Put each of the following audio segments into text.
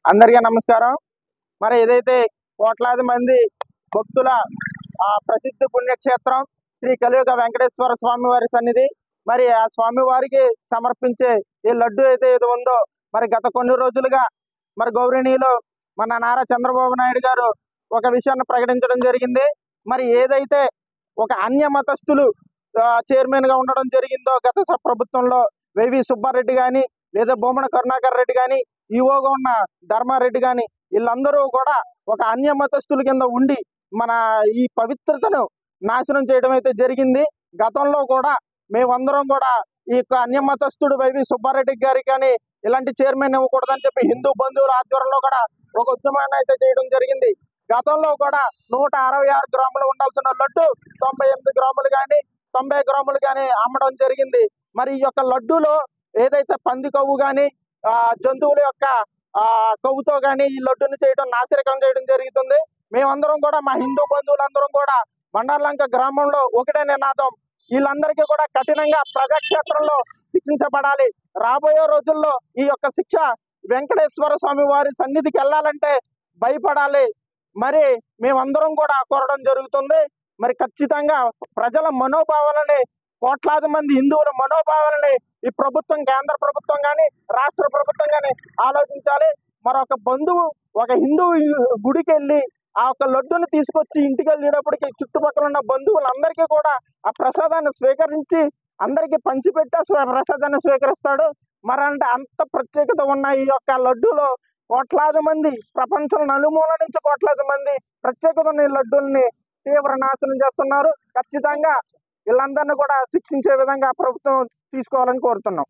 అందరికీ నమస్కారం మరి ఏదైతే కోట్లాది మంది భక్తుల ఆ ప్రసిద్ధ పుణ్యక్షేత్రం శ్రీ కలియుగ వెంకటేశ్వర స్వామి వారి సన్నిధి మరి ఆ స్వామి వారికి సమర్పించే ఈ లడ్డు అయితే ఇది ఉందో మరి గత కొన్ని రోజులుగా మరి గౌరవనీయులు మన నారా చంద్రబాబు నాయుడు గారు ఒక విషయాన్ని ప్రకటించడం జరిగింది మరి ఏదైతే ఒక అన్య మతస్థులు చైర్మన్ గా ఉండడం జరిగిందో గత స- ప్రభుత్వంలో వైవి సుబ్బారెడ్డి గాని లేదా బొమ్మన కరుణాకర్ రెడ్డి గాని ఈవోగా ఉన్న ధర్మారెడ్డి గాని వీళ్ళందరూ కూడా ఒక అన్య మతస్థుల కింద ఉండి మన ఈ పవిత్రతను నాశనం చేయడం అయితే జరిగింది గతంలో కూడా మేమందరం కూడా ఈ యొక్క అన్య మతస్థుడు వైవి సుబ్బారెడ్డి గారికి కానీ ఇలాంటి చైర్మన్ ఇవ్వకూడదని చెప్పి హిందూ బంధువుల ఆధ్వర్యంలో కూడా ఒక ఉద్యమాన్ని అయితే చేయడం జరిగింది గతంలో కూడా నూట అరవై ఆరు గ్రాములు ఉండాల్సిన లడ్డు తొంభై ఎనిమిది గ్రాములు కానీ తొంభై గ్రాములు కానీ అమ్మడం జరిగింది మరి ఈ యొక్క లడ్డూలో ఏదైతే పంది కొవ్వు కానీ ఆ జంతువుల యొక్క ఆ కొవ్వుతో కానీ ఈ లడ్డుని చేయడం నాసిరకం చేయడం జరుగుతుంది మేమందరం కూడా మా హిందూ బంధువులందరం కూడా మండలంక గ్రామంలో ఒకటే నినాదం వీళ్ళందరికీ కూడా కఠినంగా ప్రజాక్షేత్రంలో శిక్షించబడాలి రాబోయే రోజుల్లో ఈ యొక్క శిక్ష వెంకటేశ్వర స్వామి వారి సన్నిధికి వెళ్ళాలంటే భయపడాలి మరి మేమందరం కూడా కోరడం జరుగుతుంది మరి ఖచ్చితంగా ప్రజల మనోభావాలని కోట్లాది మంది హిందువుల మనోభావాలని ఈ ప్రభుత్వం కేంద్ర ప్రభుత్వం కానీ రాష్ట్ర ప్రభుత్వం కానీ ఆలోచించాలి మరొక బంధువు ఒక హిందూ గుడికి వెళ్ళి ఆ యొక్క లడ్డుని తీసుకొచ్చి ఇంటికి వెళ్ళేటప్పటికి చుట్టుపక్కల ఉన్న బంధువులందరికీ కూడా ఆ ప్రసాదాన్ని స్వీకరించి అందరికీ పంచిపెట్టి ఆ స్వ- ప్రసాదాన్ని స్వీకరిస్తాడు మరి అంటే అంత ప్రత్యేకత ఉన్న ఈ యొక్క లడ్డూలో కోట్లాది మంది ప్రపంచం నలుమూల నుంచి కోట్లాది మంది ప్రత్యేకత ఉన్న ఈ లడ్డూల్ని తీవ్ర నాశనం చేస్తున్నారు ఖచ్చితంగా వీళ్ళందరినీ కూడా శిక్షించే విధంగా ప్రభుత్వం తీసుకోవాలని కోరుతున్నాం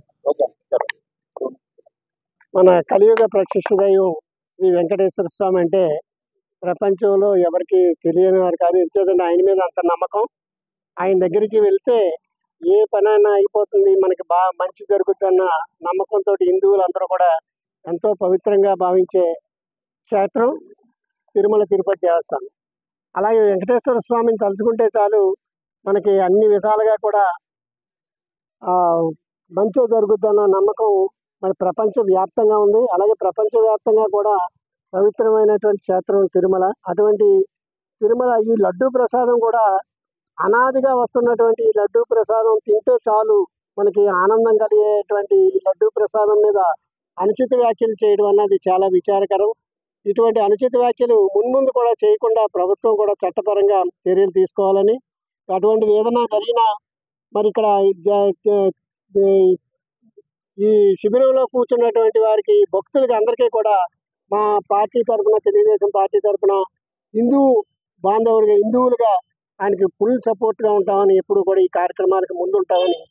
మన కలియుగ ప్రత్యక్ష దైవం శ్రీ వెంకటేశ్వర స్వామి అంటే ప్రపంచంలో ఎవరికి తెలియని వారు కాదు ఎందుకంటే ఆయన మీద అంత నమ్మకం ఆయన దగ్గరికి వెళ్తే ఏ పనైనా అయిపోతుంది మనకి బాగా మంచి జరుగుతున్న నమ్మకంతో హిందువులు అందరూ కూడా ఎంతో పవిత్రంగా భావించే క్షేత్రం తిరుమల తిరుపతి దేవస్థానం అలాగే వెంకటేశ్వర స్వామిని తలుచుకుంటే చాలు మనకి అన్ని విధాలుగా కూడా ఆ, మంచి జరుగుతున్న నమ్మకం మన ప్రపంచ వ్యాప్తంగా ఉంది అలాగే ప్రపంచ వ్యాప్తంగా కూడా పవిత్రమైనటువంటి క్షేత్రం తిరుమల అటువంటి తిరుమల ఈ లడ్డూ ప్రసాదం కూడా అనాదిగా వస్తున్నటువంటి ఈ లడ్డూ ప్రసాదం తింటే చాలు మనకి ఆనందం కలిగేటువంటి ఈ లడ్డూ ప్రసాదం మీద అనుచిత వ్యాఖ్యలు చేయడం అన్నది చాలా విచారకరం ఇటువంటి అనుచిత వ్యాఖ్యలు మున్ముందు కూడా చేయకుండా ప్రభుత్వం కూడా చట్టపరంగా చర్యలు తీసుకోవాలని అటువంటిది ఏదైనా జరిగినా మరి ఇక్కడ జ- జ- ఈ- ఈ శిబిరంలో కూర్చున్నటువంటి వారికి భక్తులకి అందరికీ కూడా మా పార్టీ తరపున తెలుగుదేశం పార్టీ తరపున హిందూ బాంధవులుగా హిందువులుగా ఆయనకి ఫుల్ సపోర్ట్గా ఉంటామని ఎప్పుడు కూడా ఈ కార్యక్రమానికి ముందు ఉంటామని